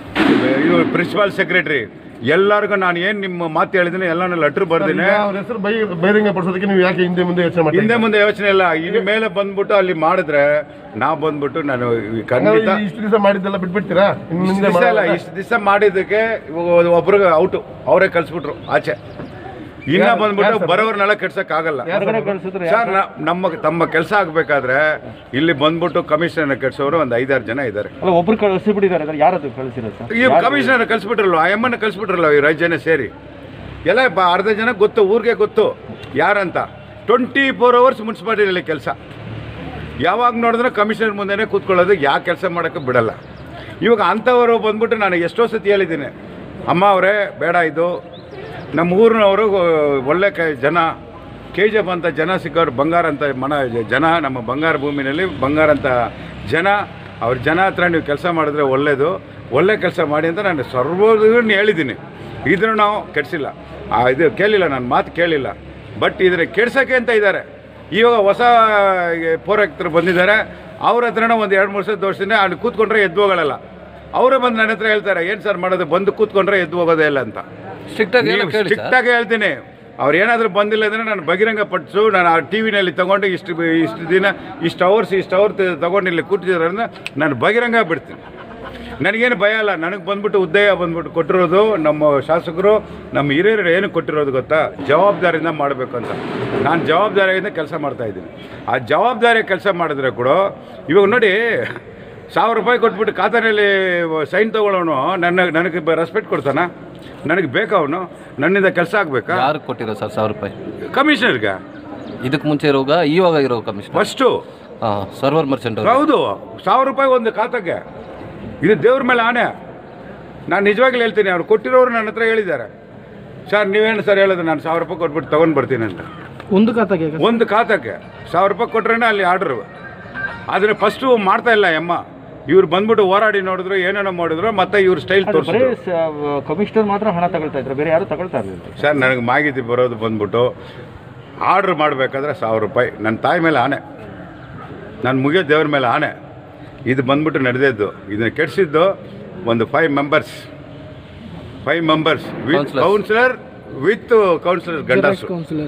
ಇದು ಪ್ರಿನ್ಸಿಪಾಲ್ ಸೆಕ್ರೆಟರಿ ಎಲ್ಲರಿಗೂ ನಾನು ಏನು ನಿಮ್ಮ ಮಾತು ಹೇಳಿದ್ದೀನಿ ಎಲ್ಲಾನು ಲೆಟ್ರ್ ಬರ್ತೀನಿ ಈಗ ಅವ್ರ ಹೆಸರು ಬೈ ಬಹಿರಂಗ ಪಡಿಸೋದಕ್ಕೆ ನೀವು ಯಾಕೆ ಹಿಂದೆ ಮುಂದೆ ಯೋಚನೆ ಮಾಡ್ತಾ ಹಿಂದೆ ಮುಂದೆ ಯೋಚನೆ ಇಲ್ಲ ಇನ್ನು ಮೇಲೆ ಬಂದ್ಬಿಟ್ಟು ಅಲ್ಲಿ ಮಾಡಿದ್ರೆ ನಾವು ಬಂದ್ಬಿಟ್ಟು ನಾನು ಈ ಖಂಡಿತ ಇದ್ದೀರಾ? ಇಷ್ಟು ದಿವಸ ಮಾಡಿದ್ದೆಲ್ಲ ಬಿಟ್ಬಿಡ್ತೀರಾ ಇನ್ನು ಇಷ್ಟು ಮುಂದೆ ದಿವಸ ಅಲ್ಲ ಮಾಡಲ್ಲ? ಇಷ್ಟು ದಿವಸ ಮಾಡಿದ್ದಕ್ಕೆ ಇವಾಗ ಒಬ್ರಿಗೆ ಔಟು ಅವರೇ ಕಳಿಸ್ಬಿಟ್ರು ಆಚೆ ಇನ್ನ ಯಾರು- ಬಂದ್ಬಿಟ್ಟು ಯಾರು ಸರ್? ಬರೋರ್ನೆಲ್ಲ ಕೆಡ್ಸಕ್ ಆಗಲ್ಲ ಹೊರಗಡೆ ಕಳಿಸಿದ್ರೆ ಸರ್ ನ- ನಮ್ಮ ತಮ್ಮ ಕೆಲಸ ಆಗಬೇಕಾದ್ರೆ ಇಲ್ಲಿ ಬಂದ್ಬಿಟ್ಟು ಕಮಿಷನರ್ ಕೆಡ್ಸೋರು ಒಂದು ಐದಾರು ಜನ ಇದ್ದಾರೆ ಅಲ್ಲ ಒಬ್ರು ಕಳಿಸಿ ಬಿಟ್ಟಿದ್ದಾರೆ ಅಂದ್ರೆ ಯಾರದು ಕಳಿಸಿರೋದು ಸರ್ ಈ ಕಮಿಷನರ್ ಕಳಿಸ್ಬಿಟ್ರಲ್ವ ಆ ಎಮ್ಮನ್ನ ಕಳಿಸ್ಬಿಟ್ರಲ್ವ ಈ ಐದು ಜನ ಸೇರಿ ಎಲ್ಲ ಬ ಅರ್ಧ ಜನ ಗೊತ್ತು ಊರಿಗೆ ಗೊತ್ತು ಯಾರಂತ ಟ್ವೆಂಟಿ ಫೋರ್ ಅವರ್ಸ್ ಮುನ್ಸಿಪಾಲಿಟಿಯಲ್ಲಿ ಕೆಲಸ ಯಾವಾಗ ನೋಡಿದ್ರೆ ಕಮಿಷನರ್ ಮುಂದೆನೇ ಕೂತ್ಕೊಳ್ಳೋದು ಯಾವ ಕೆಲಸ ಮಾಡೋಕ್ಕೆ ಬಿಡಲ್ಲ ಇವಾಗ ಅಂಥವರು ಬಂದ್ಬಿಟ್ಟು ನಾನು ಎಷ್ಟೋ ಸತಿ ಹೇಳಿದ್ದೀನಿ ಅಮ್ಮ ಅವರೇ ಬೇಡ ಇದು ನಮ್ಮ ಊರಿನವರು ಒಳ್ಳೆ ಕ ಜನ ಕೆ ಜಿ ಎಫ್ ಅಂತ ಜನ ಸಿಕ್ಕವ್ರು ಬಂಗಾರ ಅಂತ ಮನ ಜನ ನಮ್ಮ ಬಂಗಾರ ಭೂಮಿನಲ್ಲಿ ಬಂಗಾರ ಅಂತ ಜನ ಅವ್ರ ಜನ ಹತ್ರ ನೀವು ಕೆಲಸ ಮಾಡಿದ್ರೆ ಒಳ್ಳೆಯದು ಒಳ್ಳೆ ಕೆಲಸ ಮಾಡಿ ಅಂತ ನಾನು ಸರ್ವದನ್ನು ಹೇಳಿದ್ದೀನಿ ಇದನ್ನು ನಾವು ಕೆಡಿಸಿಲ್ಲ ಇದು ಕೇಳಿಲ್ಲ ನಾನು ಮಾತು ಕೇಳಿಲ್ಲ ಬಟ್ ಇದನ್ನ ಕೆಡ್ಸೋಕ್ಕೆ ಅಂತ ಇದ್ದಾರೆ ಇವಾಗ ಹೊಸ ಪೌರಾಯುಕ್ತರು ಬಂದಿದ್ದಾರೆ ಅವ್ರ ಹತ್ರನೇ ಒಂದು ಎರಡು ಮೂರು ಸಲ ತೋರಿಸಿದ್ರೆ ಅಲ್ಲಿ ಕೂತ್ಕೊಂಡ್ರೆ ಎದ್ದು ಹೋಗಲ್ಲ ಅವರೇ ಬಂದು ನನ್ನ ಹತ್ರ ಹೇಳ್ತಾರೆ ಏನು ಸರ್ ಮಾಡೋದು ಬಂದು ಕೂತ್ಕೊಂಡ್ರೆ ಎದ್ದು ಹೋಗೋದೇ ಇಲ್ಲ ಅಂತ ಸ್ಟ್ರಿಕ್ಟ್ ಆಗಿ ಹೇಳಕ್ ಹೇಳಿ ಸರ್ ಸ್ಟ್ರಿಕ್ಟಾಗಿ ಹೇಳ್ತೀನಿ ಅವ್ರು ಏನಾದರೂ ಬಂದಿಲ್ಲ ಅಂದರೆ ನಾನು ಬಹಿರಂಗ ಪಡಿಸು ನಾನು ಆ ಟಿ ವಿನಲ್ಲಿ ತೊಗೊಂಡು ಇಷ್ಟು ಇಷ್ಟು ದಿನ ಇಷ್ಟು ಅವರ್ಸ್ ಇಷ್ಟು ಅವರ್ ತೊಗೊಂಡು ಇಲ್ಲಿ ಕೂತಿದ್ದಾರೆ ನಾನು ಬಹಿರಂಗ ಬಿಡ್ತೀನಿ ನನಗೇನು ಭಯ ಅಲ್ಲ ನನಗೆ ಬಂದ್ಬಿಟ್ಟು ಉದಯ ಬಂದ್ಬಿಟ್ಟು ಕೊಟ್ಟಿರೋದು ನಮ್ಮ ಶಾಸಕರು ನಮ್ಮ ಹಿರಿಯರು ಏನು ಕೊಟ್ಟಿರೋದು ಗೊತ್ತಾ ಜವಾಬ್ದಾರಿಯಿಂದ ಮಾಡಬೇಕು ಅಂತ ನಾನು ಜವಾಬ್ದಾರಿಯಿಂದ ಕೆಲಸ ಮಾಡ್ತಾ ಇದ್ದೀನಿ ಆ ಜವಾಬ್ದಾರಿ ಕೆಲಸ ಮಾಡಿದ್ರೆ ಕೂಡ ಇವಾಗ ನೋಡಿ ಸಾವಿರ ರೂಪಾಯಿ ಕೊಟ್ಬಿಟ್ಟು ಖಾತೆಯಲ್ಲಿ ಸೈನ್ ತೊಗೊಳ್ಳೋನು ನನ್ನ ನನಗೆ ರೆಸ್ಪೆಕ್ಟ್ ಕೊಡ್ತಾನ ನನಗೆ ಬೇಕಾ ಅವನು ನನ್ನಿಂದ ಕೆಲಸ ಆಗಬೇಕಾ ಯಾರು ಕೊಟ್ಟಿರೋ ಸರ್ ಸಾವಿರ ರೂಪಾಯಿ ಕಮಿಷನರ್ಗೆ ಇದಕ್ಕೆ ಮುಂಚೆ ಇರೋಗ ಇವಾಗ ಇರೋ ಕಮಿಷನ್ ಫಸ್ಟು ಹಾಂ ಸರ್ವರ್ ಮರ್ಚೆಂಟ್ ಅವರು ಹೌದು ಸಾವಿರ ರೂಪಾಯಿ ಒಂದು ಖಾತೆಗೆ ಇದು ದೇವ್ರ ಮೇಲೆ ಆಣೆ ನಾನು ನಿಜವಾಗ್ಲೂ ಹೇಳ್ತೀನಿ ಅವ್ರು ಕೊಟ್ಟಿರೋರು ನನ್ನ ಹತ್ರ ಹೇಳಿದ್ದಾರೆ ಸರ್ ನೀವೇನು ಸರ್ ಹೇಳೋದು ನಾನು ಸಾವಿರ ರೂಪಾಯಿ ಕೊಟ್ಬಿಟ್ಟು ತೊಗೊಂಡು ಬರ್ತೀನಿ ಅಂತ ಒಂದು ಖಾತೆಗೆ ಒಂದು ಖಾತೆಗೆ ಸಾವಿರ ರೂಪಾಯಿ ಕೊಟ್ರೇನೆ ಅಲ್ಲಿ ಆರ್ಡ್ರು ಆದರೆ ಫಸ್ಟು ಮಾಡ್ತಾ ಇಲ್ಲ ಅಮ್ಮ ಇವ್ರು ಬಂದ್ಬಿಟ್ಟು ಹೋರಾಡಿ ನೋಡಿದ್ರು ಏನೇನೋ ಮಾಡಿದ್ರು ಮತ್ತೆ ಇವ್ರ ಸ್ಟೈಲ್ ಬರೀ ತೋರಿಸಿದ್ರು ಕಮಿಷನರ್ ಮಾತ್ರ ಹಣ ತಗೊಳ್ತಾ ಇದ್ರು ಬೇರೆ ಯಾರು ತಗೊಳ್ತಾ ಇರಲಿಲ್ಲ ಸರ್ ನನಗೆ ಮಾಹಿತಿ ಬರೋದು ಬಂದ್ಬಿಟ್ಟು ಆರ್ಡ್ರ್ ಮಾಡಬೇಕಾದ್ರೆ ಸಾವಿರ ರೂಪಾಯಿ ನನ್ನ ತಾಯಿ ಮೇಲೆ ಆನೆ ನಾನು ಮುಗಿಯೋ ದೇವ್ರ ಮೇಲೆ ಆನೆ ಇದು ಬಂದ್ಬಿಟ್ಟು ನಡೆದಿದ್ದು ಇದನ್ನ ಕೆಡಿಸಿದ್ದು ಒಂದು five members five members with Councillors. Councillor with councillor ಗಂಡಸು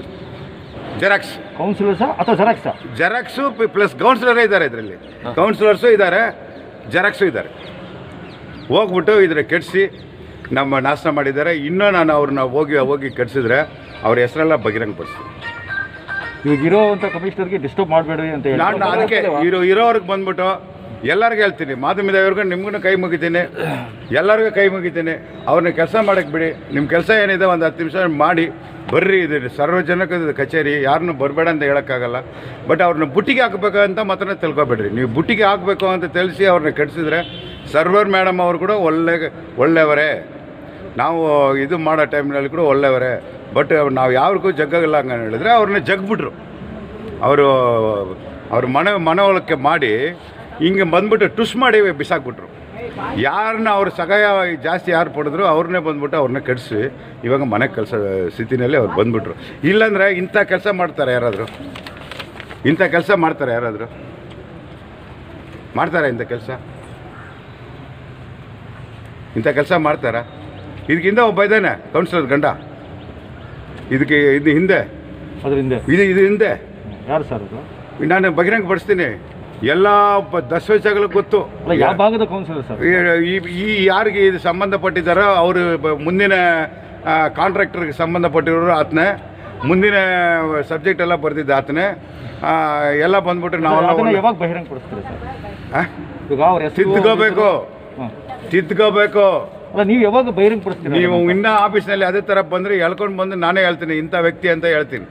ಜೆರಾಕ್ಸ್ ಕೌನ್ಸಿಲರ್ಸಾ ಅಥವಾ ಜೆರಾಕ್ಸಾ ಜೆರಾಕ್ಸು ಪ್ಲಸ್ ಕೌನ್ಸಿಲರೇ ಇದ್ದಾರೆ ಇದರಲ್ಲಿ ಕೌನ್ಸಿಲರ್ಸು ಇದ್ದಾರೆ ಜೆರಾಕ್ಸು ಇದ್ದಾರೆ ಹೋಗ್ಬಿಟ್ಟು ಇದರ ಕೆಡಿಸಿ ನಮ್ಮ ನಾಶ ಮಾಡಿದ್ದಾರೆ ಇನ್ನೂ ನಾನು ಅವ್ರನ್ನ ಹೋಗಿ ಹೋಗಿ ಕೆಡಿಸಿದ್ರೆ ಅವ್ರ ಹೆಸರೆಲ್ಲ ಬಹಿರಂಗಪಡಿಸ್ತೀನಿ ಇವಾಗ ಇರೋವಂಥ ಕಮಿಷನರ್ಗೆ ಡಿಸ್ಟರ್ಬ್ ಮಾಡಬೇಡಿ ಅಂತ ಹೇಳಿ ನಾನು ಅದಕ್ಕೆ ಇರೋ ಇರೋರ್ಗೆ ಬಂದ್ಬಿಟ್ಟು ಎಲ್ಲರಿಗೂ ಹೇಳ್ತೀನಿ ಮಾಧ್ಯಮದವ್ರಿಗೂ ನಿಮ್ಗೂ ಕೈ ಮುಗಿತೀನಿ ಎಲ್ಲರಿಗೂ ಕೈ ಮುಗಿತೀನಿ ಅವ್ರನ್ನ ಕೆಲಸ ಮಾಡಕ್ಕೆ ಬಿಡಿ ನಿಮ್ಮ ಕೆಲಸ ಏನಿದೆ ಒಂದು ಹತ್ತು ನಿಮಿಷ ಮಾಡಿ ಬರ್ರಿ ಇದು ಸಾರ್ವಜನಿಕದ ಕಚೇರಿ ಯಾರನ್ನೂ ಬರಬೇಡ ಅಂತ ಹೇಳೋಕ್ಕಾಗಲ್ಲ ಬಟ್ ಅವ್ರನ್ನ ಬುಟ್ಟಿಗೆ ಹಾಕಬೇಕು ಅಂತ ಮಾತ್ರ ತಿಳ್ಕೊಬೇಡ್ರಿ ನೀವು ಬುಟ್ಟಿಗೆ ಹಾಕಬೇಕು ಅಂತ ತಿಳಿಸಿ ಅವ್ರನ್ನ ಕೆಡಿಸಿದ್ರೆ ಸರ್ವರ್ ಮೇಡಮ್ ಅವರು ಕೂಡ ಒಳ್ಳೆ ಒಳ್ಳೆಯವರೇ ನಾವು ಇದು ಮಾಡೋ ಟೈಮ್ನಲ್ಲಿ ಕೂಡ ಒಳ್ಳೆಯವರೇ ಬಟ್ ನಾವು ಯಾವ್ರಿಗೂ ಜಗ್ಗಲ್ಲ ಹಂಗೆ ಹೇಳಿದ್ರೆ ಅವ್ರನ್ನ ಜಗ್ಬಿಟ್ರು ಅವರು ಅವ್ರ ಮನ ಮನವೊಳಕ್ಕೆ ಮಾಡಿ ಹಿಂಗೆ ಬಂದ್ಬಿಟ್ಟು ಟುಸ್ ಮಾಡಿ ಬಿಸಾಕ್ಬಿಟ್ರು ಯಾರನ್ನ ಅವ್ರ ಸಹಾಯ ಜಾಸ್ತಿ ಯಾರು ಪಡೆದ್ರು ಅವ್ರನ್ನೇ ಬಂದ್ಬಿಟ್ಟು ಅವ್ರನ್ನ ಕೆಡಿಸಿ ಇವಾಗ ಮನೆ ಕೆಲಸ ಸ್ಥಿತಿನಲ್ಲಿ ಅವ್ರು ಬಂದ್ಬಿಟ್ರು ಇಲ್ಲಾಂದರೆ ಇಂಥ ಕೆಲಸ ಮಾಡ್ತಾರೆ ಯಾರಾದರೂ ಇಂಥ ಕೆಲಸ ಮಾಡ್ತಾರೆ ಯಾರಾದರೂ ಮಾಡ್ತಾರೆ ಇಂಥ ಕೆಲಸ ಇಂಥ ಕೆಲಸ ಮಾಡ್ತಾರಾ ಇದಕ್ಕಿಂತ ಒಬ್ಬ ಇದ್ದಾನೆ ಕೌನ್ಸಿಲರ್ ಗಂಡ ಇದಕ್ಕೆ ಇದು ಹಿಂದೆ ಅದರಿಂದ ಇದು ಇದು ಹಿಂದೆ ಯಾರು ಸರ್ ಅದು ನಾನು ಬಹಿರಂಗ ಪಡಿಸ್ತೀನಿ ಎಲ್ಲ ಪ- ದಸ್ತಾವೇಜಗಳು ಗೊತ್ತು ಅಲ್ಲ ಯಾವ ಭಾಗದ ಕೌನ್ಸಿಲರ್ ಸರ್ ಈ ಈ ಯಾರಿಗೆ ಇದು ಸಂಬಂಧಪಟ್ಟಿದ್ದಾರೋ ಅವರು ಬ- ಮುಂದಿನ ಕಾಂಟ್ರಾಕ್ಟರ್ಗೆ ಸಂಬಂಧಪಟ್ಟಿರೋರು ಆತನೇ ಮುಂದಿನ ಸಬ್ಜೆಕ್ಟ್ ಎಲ್ಲ ಬರ್ತಿದ್ದ ಆತನೇ ಆ, ಎಲ್ಲ ಬಂದ್ಬಿಟ್ಟು ನಾವೆಲ್ಲ ಅದನ್ನ ಒಂದು- ಯಾವಾಗ ಬಹಿರಂಗ ಪಡಿಸ್ತೀರಿ ಸರ್ ಆ? ಈಗ ಅವ್ರ ಹೆಸರು ತಿದ್ದುಕೋಬೇಕು ಹಾಂ. ತಿದ್ದುಕೋಬೇಕು ಅಲ್ಲ ನೀವು ಯಾವಾಗ ಬಹಿರಂಗ ಪಡಿಸ್ತೀರಿ ನೀವು ಇನ್ನ ಆಫೀಸ್ನಲ್ಲಿ ಅದೇ ಥರ ಬಂದರೆ ಎಳ್ಕೊಂಡು ಬಂದು ನಾನೇ ಹೇಳ್ತೀನಿ ಇಂಥ ವ್ಯಕ್ತಿ ಅಂತ ಹೇಳ್ತೀನಿ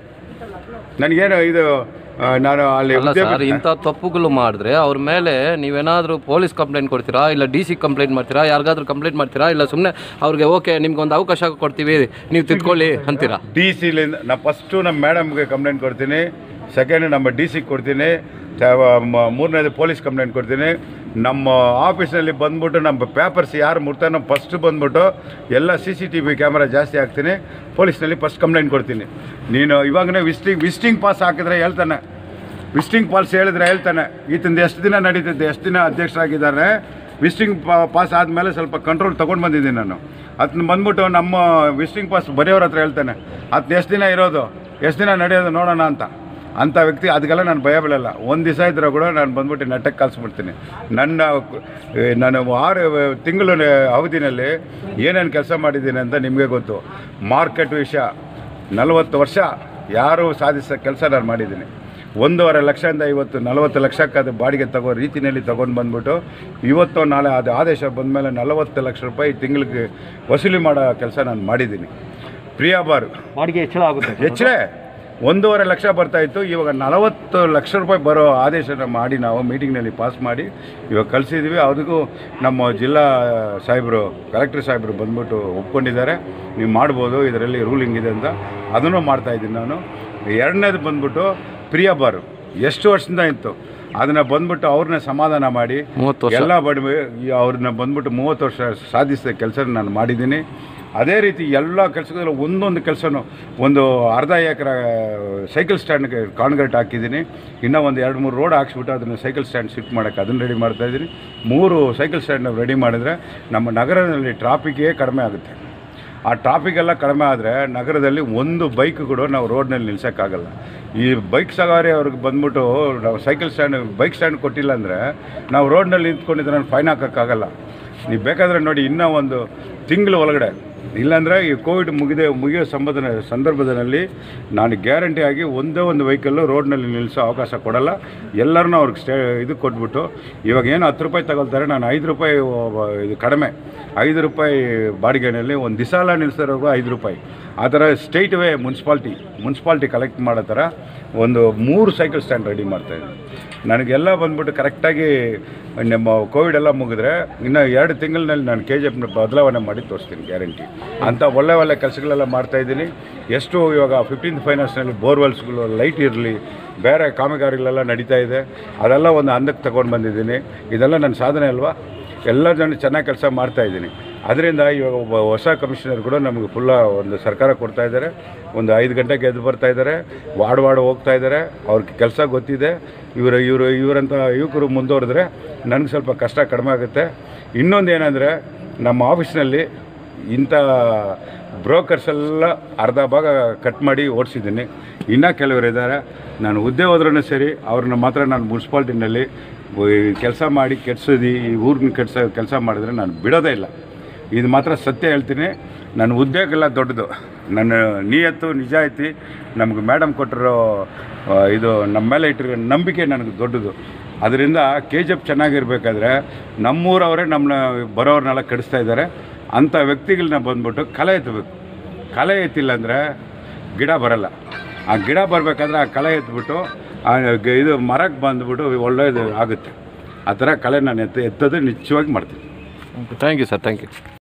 ನನಗೇನು ಇದು ಆ, ನಾನು ಅಲ್ಲಿ ಅಲ್ಲ ಉದ್ಯೋಗ ಸರ್ ಇಂಥ ತಪ್ಪುಗಳು ಮಾಡಿದ್ರೆ ಅವ್ರ ಮೇಲೆ ನೀವೇನಾದರೂ ಪೊಲೀಸ್ ಕಂಪ್ಲೇಂಟ್ ಕೊಡ್ತೀರಾ ಇಲ್ಲ ಡಿ ಸಿ ಕಂಪ್ಲೇಂಟ್ ಮಾಡ್ತೀರಾ ಯಾರಿಗಾದ್ರೂ ಕಂಪ್ಲೇಂಟ್ ಮಾಡ್ತೀರಾ ಇಲ್ಲ ಸುಮ್ಮನೆ ಅವ್ರಿಗೆ ಓಕೆ ನಿಮ್ಗೆ ಒಂದು ಅವಕಾಶ ಕೊಡ್ತೀವಿ ನೀವು ತಿದ್ಕೊಳ್ಳಿ ಅಂತೀರಾ ಡಿ ಸಿಲಿಂದ ನಾ ಫಸ್ಟು ನಮ್ಮ ಮೇಡಮ್ಗೆ ಕಂಪ್ಲೇಂಟ್ ಕೊಡ್ತೀನಿ ಸೆಕೆಂಡ್ ನಮ್ಮ ಡಿ ಸಿಗೆ ಕೊಡ್ತೀನಿ ತ- ಮ- ಮೂರನೇದು ಪೊಲೀಸ್ ಕಂಪ್ಲೇಂಟ್ ಕೊಡ್ತೀನಿ ನಮ್ಮ ಆಫೀಸ್ನಲ್ಲಿ ಬಂದ್ಬಿಟ್ಟು ನಮ್ಮ ಪೇಪರ್ಸ್ ಯಾರು ಮುಟ್ತಾನೋ ಫಸ್ಟ್ ಬಂದ್ಬಿಟ್ಟು ಎಲ್ಲ C C T V camera ಜಾಸ್ತಿ ಹಾಕ್ತೀನಿ ಪೊಲೀಸ್ನಲ್ಲಿ ಫಸ್ಟ್ ಕಂಪ್ಲೇಂಟ್ ಕೊಡ್ತೀನಿ ನೀನು ಇವಾಗನೇ ವಿಸ್ಟಿಂಗ್ ವಿಸ್ಟಿಂಗ್ ಪಾಸ್ ಹಾಕಿದ್ರೆ ಹೇಳ್ತಾನೆ ವಿಸ್ಟಿಂಗ್ ಪಾಸ್ ಹೇಳಿದ್ರೆ ಹೇಳ್ತಾನೆ ಈತಂದು ಎಷ್ಟು ದಿನ ನಡೀತಿದ್ದೆ ಎಷ್ಟು ದಿನ ಅಧ್ಯಕ್ಷರಾಗಿದ್ದಾರೆ ವಿಸ್ಟಿಂಗ್ ಪಾಸ್ ಆದಮೇಲೆ ಸ್ವಲ್ಪ ಕಂಟ್ರೋಲ್ ತೊಗೊಂಡು ಬಂದಿದ್ದೀನಿ ನಾನು ಅದನ್ನ ಬಂದ್ಬಿಟ್ಟು ನಮ್ಮ ವಿಸ್ಟಿಂಗ್ ಪಾಸ್ ಬರೆಯೋರ ಹತ್ರ ಹೇಳ್ತಾನೆ ಅದನ್ನ ಎಷ್ಟು ದಿನ ಇರೋದು ಎಷ್ಟು ದಿನ ನಡೆಯೋದು ನೋಡೋಣ ಅಂತ ಅಂಥ ವ್ಯಕ್ತಿ ಅದಕ್ಕೆಲ್ಲ ನಾನು ಭಯ ಬೀಳಲ್ಲ ಒಂದು ದಿವಸ ಇದ್ರೂ ಕೂಡ ನಾನು ಬಂದ್ಬಿಟ್ಟು ನೆಟ್ಟಕ್ಕೆ ಕಲಿಸ್ಬಿಡ್ತೀನಿ ನನ್ನ ಏ, ನಾನು ಆರು ತಿಂಗಳು ಅವಧಿನಲ್ಲಿ ಏನೇನು ಕೆಲಸ ಮಾಡಿದ್ದೀನಿ ಅಂತ ನಿಮಗೆ ಗೊತ್ತು ಮಾರ್ಕೆಟ್ ವಿಷಯ ನಲವತ್ತು ವರ್ಷ ಯಾರೂ ಸಾಧಿಸೋ ಕೆಲಸ ನಾನು ಮಾಡಿದ್ದೀನಿ ಒಂದೂವರೆ ಲಕ್ಷದಿಂದ ಇವತ್ತು ನಲವತ್ತು ಲಕ್ಷಕ್ಕೆ ಅದು ಬಾಡಿಗೆ ತಗೋ ರೀತಿಯಲ್ಲಿ ತೊಗೊಂಡು ಬಂದ್ಬಿಟ್ಟು ಇವತ್ತು ನಾಳೆ ಅದು ಆದೇಶ ಬಂದಮೇಲೆ ನಲವತ್ತು ಲಕ್ಷ ರೂಪಾಯಿ ತಿಂಗಳಿಗೆ ವಸೂಲಿ ಮಾಡೋ ಕೆಲಸ ನಾನು ಮಾಡಿದ್ದೀನಿ ಪ್ರಿಯಾ ಬಾರ್ ಬಾಡಿಗೆ ಹೆಚ್ಚಳ ಆಗುತ್ತೆ ಸರ್. ಹೆಚ್ಚೇ ಒಂದೂವರೆ ಲಕ್ಷ ಬರ್ತಾ ಇತ್ತು ಇವಾಗ ನಲವತ್ತು ಲಕ್ಷ ರೂಪಾಯಿ ಬರೋ ಆದೇಶನ ಮಾಡಿ ನಾವು ಮೀಟಿಂಗ್ನಲ್ಲಿ ಪಾಸ್ ಮಾಡಿ ಇವಾಗ ಕಳಿಸಿದ್ವಿ ಅದಕ್ಕೂ ನಮ್ಮ ಜಿಲ್ಲಾ ಸಾಹೇಬರು ಕಲೆಕ್ಟರ್ ಸಾಹೇಬರು ಬಂದ್ಬಿಟ್ಟು ಒಪ್ಕೊಂಡಿದ್ದಾರೆ ನೀವು ಮಾಡ್ಬೋದು ಇದರಲ್ಲಿ ರೂಲಿಂಗ್ ಇದೆ ಅಂತ ಅದನ್ನು ಮಾಡ್ತಾ ಇದ್ದೀನಿ ನಾನು ಎರಡನೇದು ಬಂದ್ಬಿಟ್ಟು ಪ್ರಿಯ ಬಾರು ಎಷ್ಟು ವರ್ಷದಿಂದ ಇತ್ತು ಅದನ್ನು ಬಂದ್ಬಿಟ್ಟು ಅವ್ರನ್ನ ಸಮಾಧಾನ ಮಾಡಿ ಮೂವತ್ತು ವರ್ಷ. ಎಲ್ಲ ಬಡ ಅವ್ರನ್ನ ಬಂದ್ಬಿಟ್ಟು ಮೂವತ್ತು ವರ್ಷ ಸಾಧಿಸಿದ ಕೆಲಸ ನಾನು ಮಾಡಿದ್ದೀನಿ ಅದೇ ರೀತಿ ಎಲ್ಲ ಕೆಲಸದಲ್ಲೂ ಒಂದೊಂದು ಕೆಲಸನೂ ಒಂದು ಅರ್ಧ ಎಕರೆ ಸೈಕಲ್ ಸ್ಟ್ಯಾಂಡ್ಗೆ ಕಾನ್ಕ್ರೀಟ್ ಹಾಕಿದ್ದೀನಿ ಇನ್ನೂ ಒಂದು ಎರಡು ಮೂರು ರೋಡ್ ಹಾಕ್ಸ್ಬಿಟ್ಟು ಅದನ್ನು ಸೈಕಲ್ ಸ್ಟ್ಯಾಂಡ್ ಶಿಫ್ಟ್ ಮಾಡೋಕ್ಕೆ ಅದನ್ನು ರೆಡಿ ಮಾಡ್ತಾ ಇದ್ದೀನಿ ಮೂರು ಸೈಕಲ್ ಸ್ಟ್ಯಾಂಡ್ ರೆಡಿ ಮಾಡಿದರೆ ನಮ್ಮ ನಗರದಲ್ಲಿ ಟ್ರಾಫಿಕ್ಕೇ ಕಡಿಮೆ ಆಗುತ್ತೆ ಆ ಟ್ರಾಫಿಕ್ ಎಲ್ಲ ಕಡಿಮೆ ಆದರೆ ನಗರದಲ್ಲಿ ಒಂದು ಬೈಕ್ ಕೂಡ ನಾವು ರೋಡ್ನಲ್ಲಿ ನಿಲ್ಸೋಕ್ಕಾಗಲ್ಲ ಈ ಬೈಕ್ ಸವಾರಿ ಅವ್ರಿಗೆ ಬಂದ್ಬಿಟ್ಟು ನಾವು ಸೈಕಲ್ ಸ್ಟ್ಯಾಂಡ್ ಬೈಕ್ ಸ್ಟ್ಯಾಂಡ್ ಕೊಟ್ಟಿಲ್ಲ ಅಂದರೆ ನಾವು ರೋಡ್ನಲ್ಲಿ ನಿಂತ್ಕೊಂಡಿದ್ರೆ ಫೈನ್ ಹಾಕೋಕ್ಕಾಗಲ್ಲ ನೀವು ಬೇಕಾದರೆ ನೋಡಿ ಇನ್ನೂ ಒಂದು ತಿಂಗಳು ಒಳಗಡೆ ಇಲ್ಲಾಂದರೆ ಈ ಕೋವಿಡ್ ಮುಗಿದೇ ಮುಗಿಯೋ ಸಂಬಂಧ ಸಂದರ್ಭದಲ್ಲಿ ನಾನು ಗ್ಯಾರಂಟಿ ಆಗಿ ಒಂದೇ ಒಂದು ವೆಹಿಕಲ್ಲು ರೋಡ್ನಲ್ಲಿ ನಿಲ್ಲಿಸೋ ಅವಕಾಶ ಕೊಡಲ್ಲ ಎಲ್ಲರನ್ನೂ ಅವ್ರಿಗೆ ಸ್ಟೇ ಇದು ಕೊಟ್ಬಿಟ್ಟು ಇವಾಗ ಏನು ಹತ್ತು ರೂಪಾಯಿ ತಗೊಳ್ತಾರೆ ನಾನು ಐದು ರೂಪಾಯಿ ಒಬ್ಬ- ಇದು ಕಡಿಮೆ ಐದು ರೂಪಾಯಿ ಬಾಡಿಗೆನಲ್ಲಿ ಒಂದು ದಿವಸ ಎಲ್ಲ ನಿಲ್ಲಿಸಿರೋರ್ಗು ಐದು ರೂಪಾಯಿ ಆ ಥರ state way municipality municipality collect ಮಾಡೋ ಥರ ಒಂದು ಮೂರು ಸೈಕಲ್ ಸ್ಟ್ಯಾಂಡ್ ರೆಡಿ ಮಾಡ್ತಾಯಿದ್ದೀನಿ ನನಗೆಲ್ಲ ಬಂದ್ಬಿಟ್ಟು ಕರೆಕ್ಟಾಗಿ ನಮ್ಮ ಕೋವಿಡ್ ಎಲ್ಲ ಮುಗಿದ್ರೆ ಇನ್ನು ಎರಡು ತಿಂಗಳಿನಲ್ಲಿ ನಾನು ಕೆ ಜಿ ಎಫ್ನ ಬದಲಾವಣೆ ಮಾಡಿ ತೋರಿಸ್ತೀನಿ ಗ್ಯಾರಂಟಿ ಅಂಥ ಒಳ್ಳೆ ಒಳ್ಳೆ ಕೆಲಸಗಳೆಲ್ಲ ಮಾಡ್ತಾಯಿದ್ದೀನಿ ಎಷ್ಟು ಇವಾಗ ಫಿಫ್ಟೀನ್ತ್ ಫೈನಾನ್ಸ್ನಲ್ಲಿ ಬೋರ್ವೆಲ್ಸ್ಗಳು ಲೈಟ್ ಇರಲಿ ಬೇರೆ ಕಾಮಗಾರಿಗಳೆಲ್ಲ ನಡೀತಾ ಇದೆ ಅದೆಲ್ಲ ಒಂದು ಹಂತಕ್ಕೆ ತಗೊಂಡು ಬಂದಿದ್ದೀನಿ ಇದೆಲ್ಲ ನನ್ನ ಸಾಧನೆ ಅಲ್ವಾ ಎಲ್ಲ ಜನ ಚೆನ್ನಾಗಿ ಕೆಲಸ ಮಾಡ್ತಾ ಇದ್ದೀನಿ ಅದರಿಂದ ಇವಾಗ ಒಬ್ಬ ಹೊಸ ಕಮಿಷನರ್ ಕೂಡ ನಮಗೆ ಫುಲ್ಲ ಒಂದು ಸರ್ಕಾರ ಕೊಡ್ತಾ ಇದ್ದಾರೆ ಒಂದು ಐದು ಗಂಟೆಗೆ ಎದ್ದು ಬರ್ತಾ ಇದ್ದಾರೆ ವಾರ್ಡ್ ವಾರ್ಡ್ ಹೋಗ್ತಾ ಇದ್ದಾರೆ ಅವ್ರಿಗೆ ಕೆಲಸ ಗೊತ್ತಿದೆ ಇವರು ಇವರು ಇವರಂಥ ಯುವಕರು ಮುಂದುವರೆದ್ರೆ ನನಗೆ ಸ್ವಲ್ಪ ಕಷ್ಟ ಕಡಿಮೆ ಆಗುತ್ತೆ ಇನ್ನೊಂದು ಏನಂದರೆ ನಮ್ಮ ಆಫೀಸ್ನಲ್ಲಿ ಇಂಥ ಬ್ರೋಕರ್ಸ್ ಎಲ್ಲ ಅರ್ಧ ಭಾಗ ಕಟ್ ಮಾಡಿ ಓಡಿಸಿದ್ದೀನಿ ಇನ್ನೂ ಕೆಲವರು ಇದ್ದಾರೆ ನಾನು ಹುದ್ದೆ ಹೋದ್ರೂ ಸರಿ ಅವ್ರನ್ನ ಮಾತ್ರ ನಾನು ಮುನ್ಸಿಪಾಲ್ಟಿನಲ್ಲಿ ಕೆಲಸ ಮಾಡಿ ಕೆಡ್ಸೋದು ಈ ಊರಿನ ಕೆಡ್ಸೋ ಕೆಲಸ ಮಾಡಿದ್ರೆ ನಾನು ಬಿಡೋದೇ ಇಲ್ಲ ಇದು ಮಾತ್ರ ಸತ್ಯ ಹೇಳ್ತೀನಿ ನನ್ನ ಉದ್ಯೋಗ ದೊಡ್ಡದು ನನ್ನ ನಿಯತ್ತು ನಿಜಾಯಿತಿ ನಮಗೆ ಮೇಡಮ್ ಕೊಟ್ಟಿರೋ ಆ, ಇದು ನಮ್ಮ ಮೇಲೆ ಇಟ್ಟಿರೋ ನಂಬಿಕೆ ನನಗೆ ದೊಡ್ಡದು ಅದರಿಂದ ಕೆ ಜಿ ಎಫ್ ಚೆನ್ನಾಗಿರ್ಬೇಕಾದ್ರೆ ನಮ್ಮೂರವರೇ ನಮ್ಮನ್ನ ಬರೋರ್ನೆಲ್ಲ ಕೆಡಿಸ್ತಾ ಇದ್ದಾರೆ ಅಂಥ ವ್ಯಕ್ತಿಗಳನ್ನ ಬಂದ್ಬಿಟ್ಟು ಕಲೆ ಎತ್ತಬೇಕು ಕಲೆ ಎತ್ತಿಲ್ಲ ಅಂದರೆ ಗಿಡ ಬರಲ್ಲ ಆ ಗಿಡ ಬರಬೇಕಾದ್ರೆ ಆ ಕಳೆ ಎತ್ಬಿಟ್ಟು ಆ ಗ- ಇದು ಮರಕ್ಕೆ ಬಂದ್ಬಿಟ್ಟು ಒಳ್ಳೆಯದು ಆಗುತ್ತೆ ಆ ಥರ ಕಲೆ ನಾನು ಎತ್ತ ಎತ್ತೋದು ನಿಶ್ಚಯವಾಗಿ ಮಾಡ್ತೀನಿ thank you sir thank you